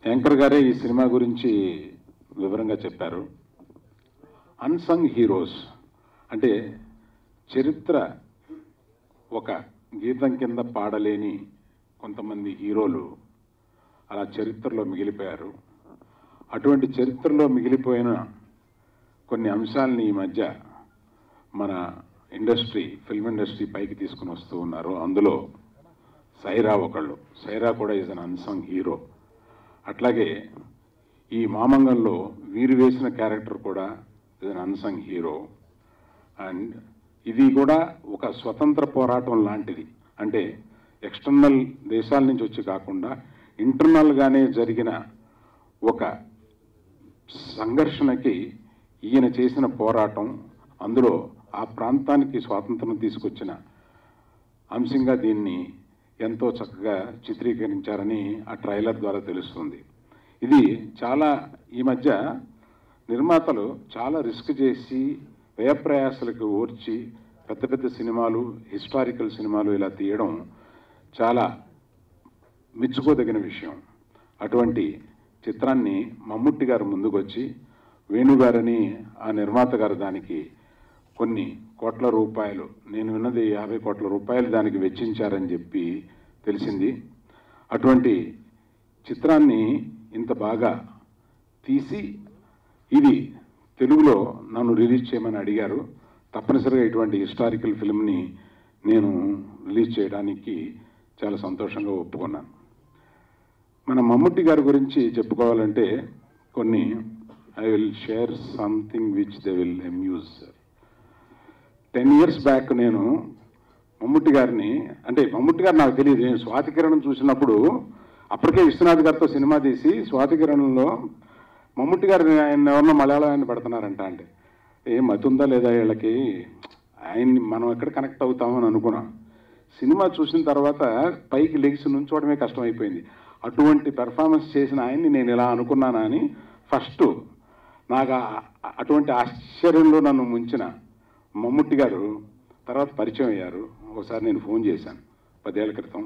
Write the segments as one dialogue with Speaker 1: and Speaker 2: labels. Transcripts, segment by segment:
Speaker 1: anchor గారే ఈ cinema గురించి వివరంగా చెప్పారు అన్సంగ్ హీరోస్ అంటే చరిత్ర ఒక గీతం కింద పాడలేని కొంతమంది హీరోలు అలా చరిత్రలో మిగిలిపోయారు అటువంటి చరిత్రలో మిగిలిపోయిన కొన్ని అంశాలని ఈ మధ్య మన ఇండస్ట్రీ ఫిల్మ్ ఇండస్ట్రీ పైకి తీసుకుని వస్తూ ఉన్నారు అందులో సైరా ఒకళ్ళు సైరా కూడా ఈజ్ అన్ అన్సంగ్ హీరో అట్లాగే ఈ మామంగంలో వీరు వేసిన క్యారెక్టర్ కూడా is un unsung hero and ఇది కూడా ఒక స్వతంత్ర పోరాటం లాంటిది అంటే ఎక్స్టర్నల్ దేశాల నుంచి వచ్చి కాకుండా ఇంటర్నల్గానే జరిగిన ఒక సంఘర్షణకి ఈయన చేసిన పోరాటం అందులో ఆ ప్రాంతానికి స్వాతంత్రం తీసుకొచ్చిన అంశంగా దీన్ని ఎంతో చక్కగా చిత్రీకరించారని ఆ ట్రైలర్ ద్వారా తెలుస్తుంది ఇది చాలా ఈ మధ్య నిర్మాతలు చాలా రిస్క్ చేసి వ్యయప్రయాసాలకు ఓర్చి పెద్ద పెద్ద సినిమాలు హిస్టారికల్ సినిమాలు ఇలా తీయడం చాలా మెచ్చుకోదగిన విషయం అటువంటి చిత్రాన్ని మమ్ముట్టి గారు ముందుకొచ్చి వేణుగారని ఆ నిర్మాత గారు దానికి కొన్ని కోట్ల రూపాయలు నేను విన్నది యాభై కోట్ల రూపాయలు దానికి వెచ్చించారని చెప్పి తెలిసింది అటువంటి చిత్రాన్ని ఇంత బాగా తీసి ఇది తెలుగులో నన్ను రిలీజ్ చేయమని అడిగారు తప్పనిసరిగా ఇటువంటి హిస్టారికల్ ఫిల్మ్ని నేను రిలీజ్ చేయడానికి చాలా సంతోషంగా ఒప్పుకున్నాను మన మమ్ముట్టి గారి గురించి చెప్పుకోవాలంటే కొన్ని I will share something which they will amuse ten years back నేను మమ్ముట్టి గారిని అంటే మమ్ముట్టి గారు నాకు తెలియదు నేను స్వాతి కిరణం చూసినప్పుడు అప్పటికే విశ్వనాథ్ గారితో సినిమా తీసి స్వాతి కిరణంలో మమ్ముట్టి గారిని ఆయన ఎవరినో మలయాళం ఆయన పెడుతున్నారంట అంటే ఏం మతి ఉందా లేదా వీళ్ళకి ఆయన్ని మనం ఎక్కడ కనెక్ట్ అవుతామని అనుకున్నాం సినిమా చూసిన తర్వాత పైకి లెగిసి నుంచోవడమే కష్టమైపోయింది అటువంటి పెర్ఫార్మెన్స్ చేసిన ఆయన్ని నేను ఇలా అనుకున్నానా అని ఫస్ట్ నాకు ఆ- అటువంటి ఆశ్చర్యంలో నన్ను ముంచిన మమ్ముట్టి గారు తర్వాత పరిచయం అయ్యారు ఒకసారి నేను ఫోన్ చేశాను పదేళ్ల క్రితం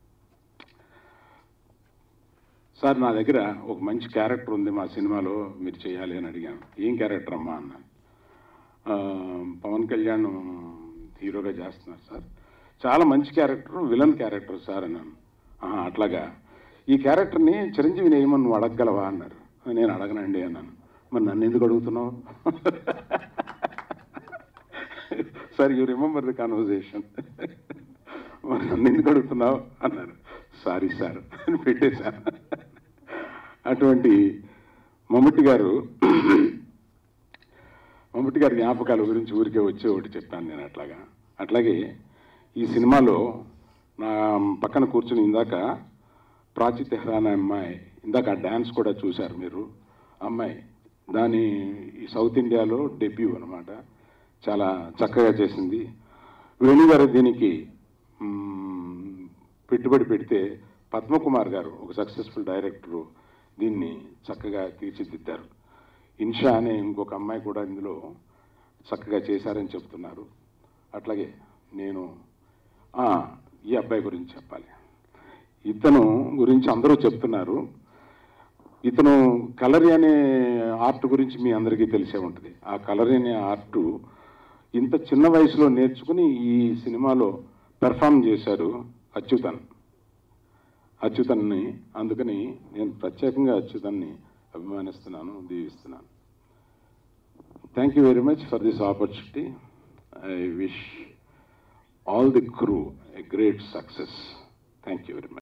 Speaker 1: సార్ నా దగ్గర ఒక మంచి క్యారెక్టర్ ఉంది మా సినిమాలో మీరు చేయాలి అని అడిగాను ఏం క్యారెక్టర్ అమ్మా అన్నాను "ఆ, పవన్ కళ్యాణ్ హీరోగా చేస్తున్నారు సార్ చాలా మంచి క్యారెక్టర్ విలన్ క్యారెక్టర్ సార్ అన్నాను "ఆహా, అట్లాగా ఈ క్యారెక్టర్ని చిరంజీవిని ఏమని నువ్వు అడగగలవా అన్నారు నేను అడగనండి అన్నాను మరి నన్ను ఎందుకు అడుగుతున్నావు sir you remember the conversation మరి నన్ను ఎందుకు అడుగుతున్నావు అన్నారు సారీ సార్ అని పెట్టేశాను అటువంటి మమ్ముట్టి గారు మమ్ముట్టి గారి జ్ఞాపకాల గురించి ఊరికే వచ్చి ఒకటి చెప్పాను నేను అట్లాగా అట్లాగే ఈ సినిమాలో నా పక్కన కూర్చుని ఇందాక ప్రాచి తెహ్రా అనే అమ్మాయి ఇందాక ఆ డ్యాన్స్ కూడా చూశారు మీరు ఆ అమ్మాయి దాని ఈ సౌత్ ఇండియాలో డెబ్యూ అనమాట చాలా చక్కగా చేసింది వేణు గారు దీనికి మ్మ్, పెట్టుబడి పెడితే పద్మకుమార్ గారు ఒక సక్సెస్ఫుల్ డైరెక్టరు దీన్ని చక్కగా తీర్చిదిద్దారు ఇన్షా అనే ఇంకొక అమ్మాయి కూడా ఇందులో చక్కగా చేశారని చెప్తున్నారు అట్లాగే నేను ఆ, ఈ అబ్బాయి గురించి చెప్పాలి ఇతను గురించి అందరూ చెప్తున్నారు ఇతను కలరీ అనే ఆర్ట్ గురించి మీ అందరికీ తెలిసే ఉంటుంది ఆ కలరీ అనే ఆర్ట్ ఇంత చిన్న వయసులో నేర్చుకుని ఈ సినిమాలో పెర్ఫామ్ చేశారు అచ్యుతన్ అచ్యుతన్ని అందుకని నేను ప్రత్యేకంగా అచ్యుతన్ని అభిమానిస్తున్నాను దీవిస్తున్నాను thank you very much for this opportunity I wish all the crew a great success thank you very much